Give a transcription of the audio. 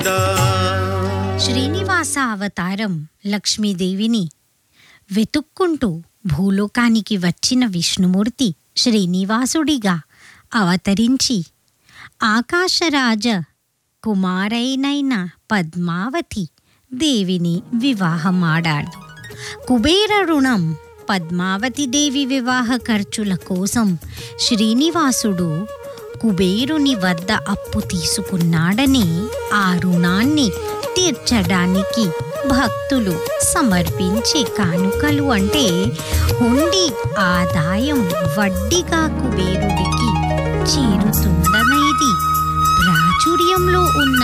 శ్రీనివాస అవతారం లక్ష్మీదేవిని వెతుక్కుంటూ భూలోకానికి వచ్చిన విష్ణుమూర్తి శ్రీనివాసుడిగా అవతరించి ఆకాశరాజ కుమారైనైన పద్మావతి దేవిని వివాహమాడాడు కుబేర రుణం పద్మావతి దేవి వివాహ ఖర్చుల కోసం శ్రీనివాసుడు కుబేరుని వద్ద అప్పు తీసుకున్నాడని ఆ రుణాన్ని తీర్చడానికి భక్తులు సమర్పించే కానుకలు అంటే హుండీ ఆదాయం వడ్డీగా కుబేరుడికి చేరుతుందనేది ప్రాచుర్యంలో ఉన్న